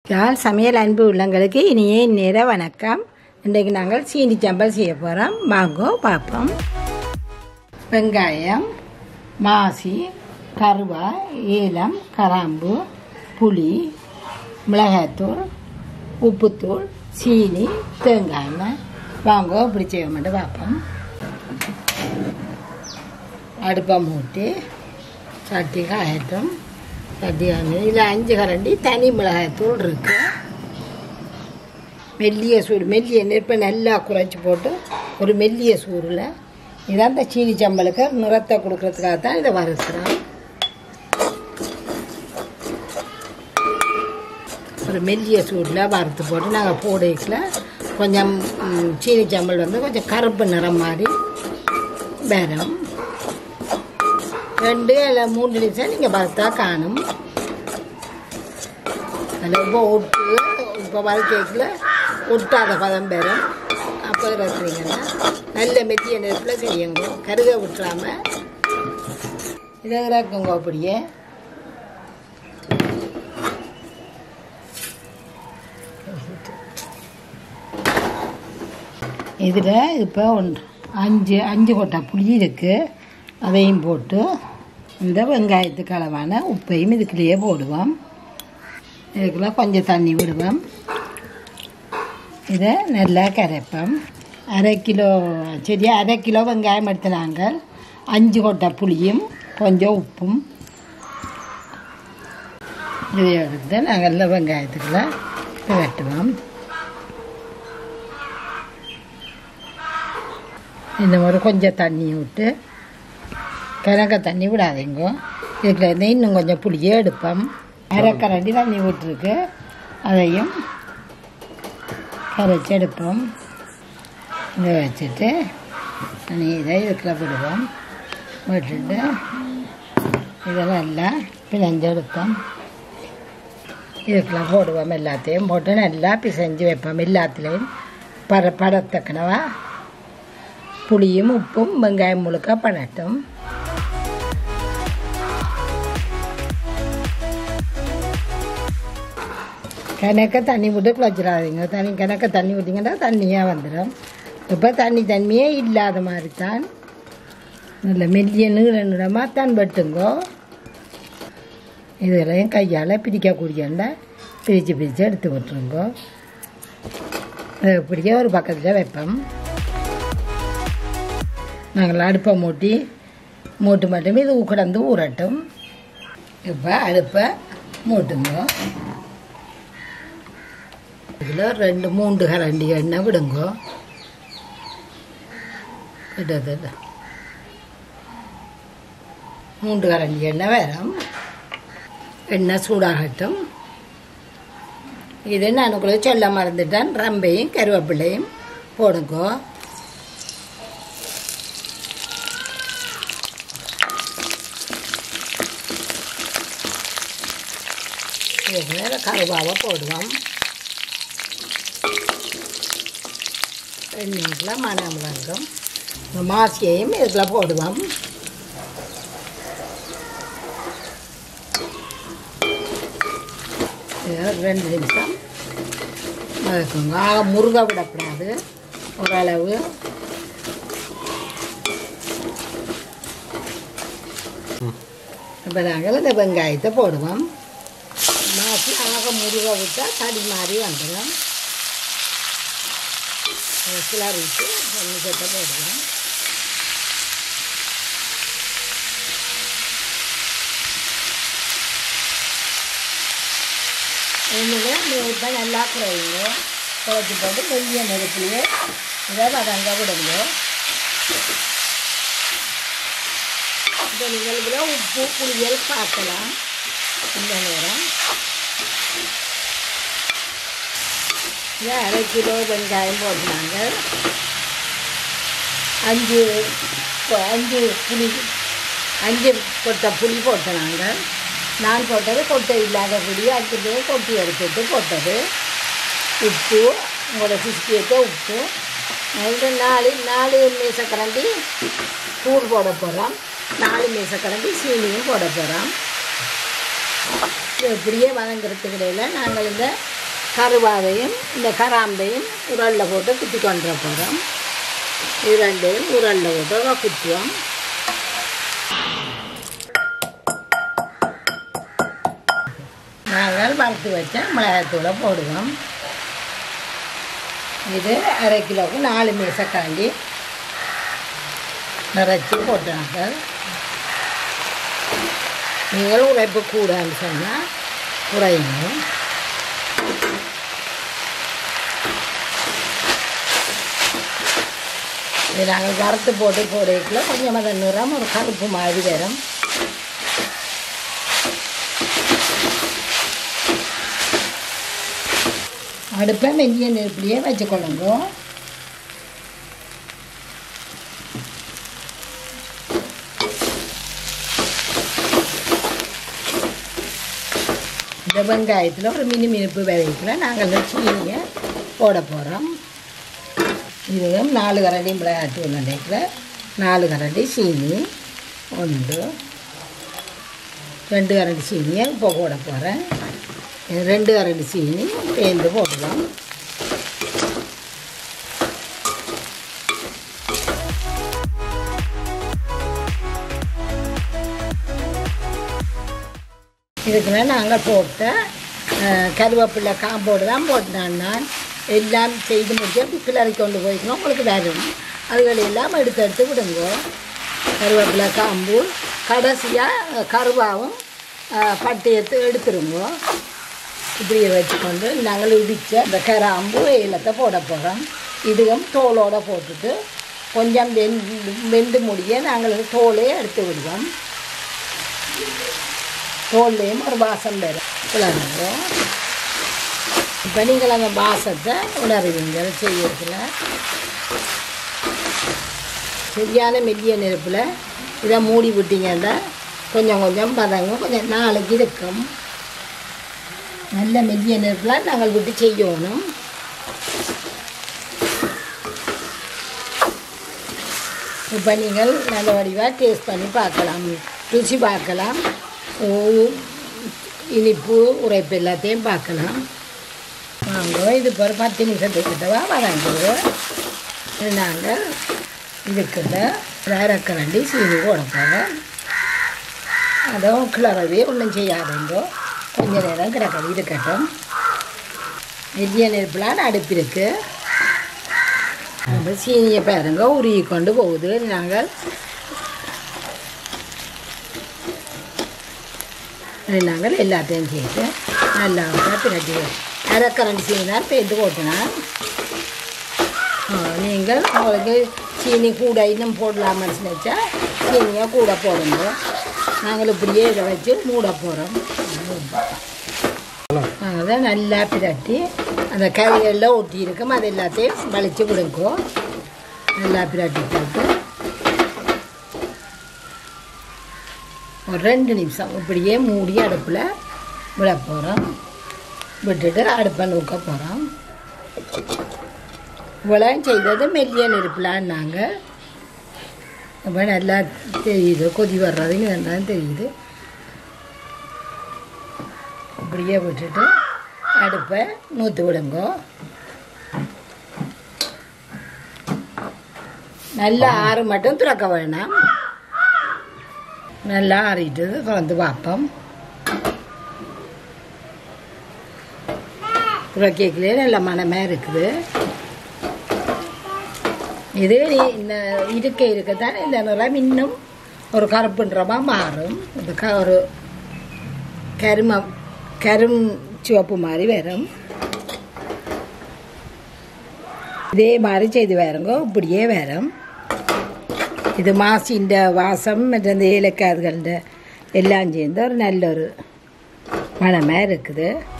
யாழ் சமையல் அன்பு உள்ளங்களுக்கு இனிய நேர வணக்கம் இன்றைக்கு நாங்கள் சீனி சம்பல் செய்ய போகிறோம் வாங்கோ பார்ப்போம் வெங்காயம் மாசி கருவா ஏலம் கராம்பு புளி மிளகாய்த்தூள் உப்புத்தூள் சீனி தேங்காய் எண்ணெய் வாங்கோ இப்படி செய்ய மாட்டேன் பார்ப்போம் அடுப்பை மூட்டி சட்டி காயட்டும் சட்டி காய்ச்சி இதில் அஞ்சு கரண்டி தனி மிளகாய்த்தூள் இருக்கு மெல்லிய சூடு மெல்லிய நெருப்பை நல்லா குறைச்சி போட்டு ஒரு மெல்லிய சூரில் இதான் இந்த சீனி சம்பளுக்கு நிறத்தை கொடுக்கறதுக்காக தான் இதை வறுக்கிறோம் ஒரு மெல்லிய சூடில் வறுத்து போட்டு நாங்கள் போடைக்கில் கொஞ்சம் ம், சீனி சம்பல் வந்து கொஞ்சம் கருப்பு நிறம் மாதிரி வரும் ரெண்டு இல்லை மூணு நிமிஷம் நீங்கள் பார்த்தா காணும் அதில் இப்போ ஒட்டு இப்போ வறுக்கேக்கில் ஒட்டாத பதம் பெறும் அப்போ இருக்கிறீங்கன்னா நல்ல மெத்திய நெருப்பில் செய்யுங்க கருக விட்டுறாம இதை இறக்குங்க அப்படியே இதில் இப்போ ஒன்று அஞ்சு அஞ்சு கொட்டை புளி இருக்குது அதையும் போட்டு இந்த வெங்காயத்துக்கு அளவான உப்பையும் இதுக்குள்ளேயே போடுவோம் இதுக்குள்ள கொஞ்சம் தண்ணி விடுவோம் இதை நல்லா கரைப்போம் அரை கிலோ சரியா அரை கிலோ வெங்காயம் எடுத்துனாங்க அஞ்சு கொட்டை புளியும் கொஞ்சம் உப்பும் இதை எடுத்து நாங்கள் இந்த வெங்காயத்துக்குள்ள வெட்டுவோம் இந்த மாதிரி கொஞ்சம் தண்ணி விட்டு கணக்க தண்ணி விடாதீங்க இதுக்குள்ள இருந்து இன்னும் கொஞ்சம் புளியே எடுப்போம் அரைக்கரண்டி தண்ணி விட்டுருக்கு அதையும் கரைச்சி எடுப்போம் இதை வச்சுட்டு இதை இதுக்குள்ள விடுவோம் விட்டுட்டு இதை நல்லா பிசைஞ்சு எடுப்போம் இதுக்குள்ள போடுவோம் எல்லாத்தையும் போட்டு நல்லா பிசைஞ்சு வைப்போம் எல்லாத்துலேயும் பட படத்தக்கனவா புளியும் உப்பும் வெங்காயம் முழுக்க படட்டும் கிணக்க தண்ணி விட்டு குழச்சிடாதீங்க தண்ணி கிணக்க தண்ணி விட்டிங்கன்னா தண்ணியாக வந்துடும் இப்போ தண்ணி தண்ணியே இல்லாத மாதிரி தான் நல்ல மெல்லிய நீள நீளமாக தான் வெட்டுங்கோ இதெல்லாம் கையால் பிரிக்கக்கூடியண்டா பிரித்து பிரித்து எடுத்து விட்டுருங்கோ அதை இப்படியே ஒரு பக்கத்தில் வைப்போம் நாங்கள் அடுப்பை மூட்டி மூட்டு மட்டும் இது கிடந்து ஊறட்டும் இப்போ அடுப்பை மூட்டுங்க இதில் ரெண்டு மூன்று கரண்டி எண்ணெய் விடுங்க கிட்டத்தட்ட மூன்று கரண்டி எண்ணெய் வேறும் எண்ணெய் சூடாகட்டும் இது நான் கூட சொல்ல மறந்துட்டேன் ரம்பையும் கருவேப்பிலையும் போடுங்க இதில் கருவாவை போடுவோம் எண்ணெய்க்குள்ள மனம் வங்கும் இந்த மாசியையும் இதில் போடுவோம் இது ஒரு ரெண்டு நிமிஷம் வதக்குங்க ஆக முருக விடக்கூடாது ஓரளவு இப்போ நாங்கள் இந்த வெங்காயத்தை போடுவோம் மாசி ஆக முருக விட்டால் தடி மாதிரி வந்துடும் கிளறிட்டு நிமிஷத்தை போடுவோம் எண்ணில் இப்போ நல்லா குறையுங்க குறைச்சி போட்டு மெல்லிய நெருப்புலையே இதை வதங்க விடுங்க இப்போ நீங்கள் இதில் உப்பு புளியல் பார்க்கலாம் இந்த நேரம் இது அரை கிலோ வெங்காயம் போட்டுனாங்க அஞ்சு கொ- அஞ்சு புளி அஞ்சு கொட்டை புளி போட்டுனாங்க நான் போட்டது கொட்டை இல்லாத புளி அடுத்தது கொட்டி எடுத்துட்டு போட்டது உப்பு உங்களோட சிஸ்டியத்தை உப்பு அது நாலு நாலு மீசக்கரண்டி தூள் போட போகிறோம் நாலு மீசக்கரண்டி சீனியும் போட போகிறோம் இது இப்படியே வதங்கிறதுக்கு இடையில நாங்கள் இந்த கருவாவையும் இந்த கராம்பையும் உரலில் போட்டு குத்தி கொண்டு போகிறோம் இது ரெண்டையும் உரலில் போட்டு குத்துவோம் நாங்கள் வறுத்து வச்ச மிளகாத்தூளை போடுவோம் இது அரை கிலோவுக்கு நாலு மீசக்காண்டி நிறைச்சி போட்டாங்க நீங்கள் உழைப்பு கூடான்னு சொன்னால் குறையுங்க இது நாங்கள் வறுத்து போட்டு போடைக்குள்ள கொஞ்சம் அதை நிறம் ஒரு கருப்பு மாதிரி வரும் அடுப்பை மெல்லிய நெருப்புலையே வச்சுக்கொள்ளுங்க இந்த வெங்காயத்தில் ஒரு மினி மினிப்பு விதைக்கல நாங்கள் இந்த சீனியை போட போகிறோம் இதுவும் நாலு கரண்டி மிளகாட்டு நினைக்கல நாலு கரண்டி சீனி ஒன்று ரெண்டு கரண்டி சீனியை இப்போ போட போகிறேன் ரெண்டு கரண்டி சீனி சேர்ந்து போடலாம் இதுக்குள்ள நாங்கள் போட்ட அஹ், கருவேப்பிலை காம்போடு தான் போட்டேன் நான் எல்லாம் செய்து முடிச்சு கிளறி கொண்டு போய்க்கணும் உங்களுக்கு வரும் அதுகளை எல்லாம் எடுத்து எடுத்து விடுங்க கருவேப்பிலை காம்பு கடைசியாக கருவாவும் அஹ், பட்டு எடுத்து எடுத்துருங்க இப்படியே வச்சுக்கொண்டு நாங்கள் இடித்த இந்த கராம்பு ஏலத்தை போட போகிறோம் இதுவும் தோலோட போட்டுட்டு கொஞ்சம் வெந்து வெந்து முடிய நாங்கள் தோலே எடுத்து விடுவோம் தோல்லையும் ஒரு வாசம் வரும் கிளறுவோம் இப்போ நீங்கள் அந்த வாசத்தை உணருவீங்க செய்யறதுல சரியான மெல்லிய நெருப்பில் இதை மூடி விட்டீங்கன்னா கொஞ்சம் கொஞ்சம் பதங்கும் கொஞ்சம் நாளைக்கு இருக்கும் நல்ல மெல்லிய நெருப்பில் நாங்கள் விட்டு செய்யணும் இப்போ நீங்கள் நல்ல வடிவாக டேஸ்ட் பண்ணி பார்க்கலாம் ருசி பார்க்கலாம் உ- இனிப்பு உரைப்பு எல்லாத்தையும் பார்க்கலாம் வாங்க இது இப்போ ஒரு பத்து நிமிஷத்துக்கிட்டவா வதங்குது நாங்கள் இதுக்கிட்ட அரைக்கரண்டி சீனி போட போகிறோம் அதுவும் கிளறவே ஒன்றும் செய்யாதுங்கோ கொஞ்ச நேரம் கிடக்கிறது இருக்கட்டும் மெல்லிய நெருப்புலாம் அடுப்பு இருக்கு அந்த சீனியை பாருங்க உருகி கொண்டு போகுது நாங்கள் அது நாங்கள் எல்லாத்தையும் சேர்த்து நல்லா பிரட்டி அரைக்கரண்டி சீனி தான் பேர்த்து போட்டினான் நீங்கள் உங்களுக்கு சீனி கூட இன்னும் போடலாம்னு நினச்சா சீனியை கூட போடுங்க நாங்கள் இப்படியே இதை வச்சு மூட போகிறோம் அதை நல்லா பிரட்டி அந்த கறியெல்லாம் ஒட்டி இருக்கும் அது எல்லாத்தையும் வலிச்சு விடுங்கோ நல்லா பிரட்டி போட்டு ஒரு ரெண்டு நிமிஷம் இப்படியே மூடி அடுப்பில் விட போகிறோம் விட்டுட்டு அடுப்பை நூக்க போகிறோம் இவ்வளோ செய்தது மெல்லிய நெருப்பிலான்னாங்க அப்போ நல்லா தெரியுது கொதி வர்றதுங்க நல்லா தெரியுது இப்படியே விட்டுட்டு அடுப்பை நூற்றி விடுங்க நல்லா ஆறு மட்டும் திறக்க வேணாம் நல்லா ஆறிட்டு திறந்து பார்ப்போம் புறக்கேக்கிலே நல்ல மனமே இருக்குது இது நீ- இந்த இருக்க இருக்கத்தான் இந்த நிறம் இன்னும் ஒரு கருப்புன்றமா மாறும் இந்த க ஒரு கரும கரும் சிவப்பு மாதிரி வரும் இதே மாதிரி செய்து வேறுங்க இப்படியே வரும் இது மாசின்ற வாசம் மற்ற இந்த ஏலக்காதுகளின் எல்லாம் சேர்ந்து ஒரு நல்ல ஒரு மனமாக இருக்குது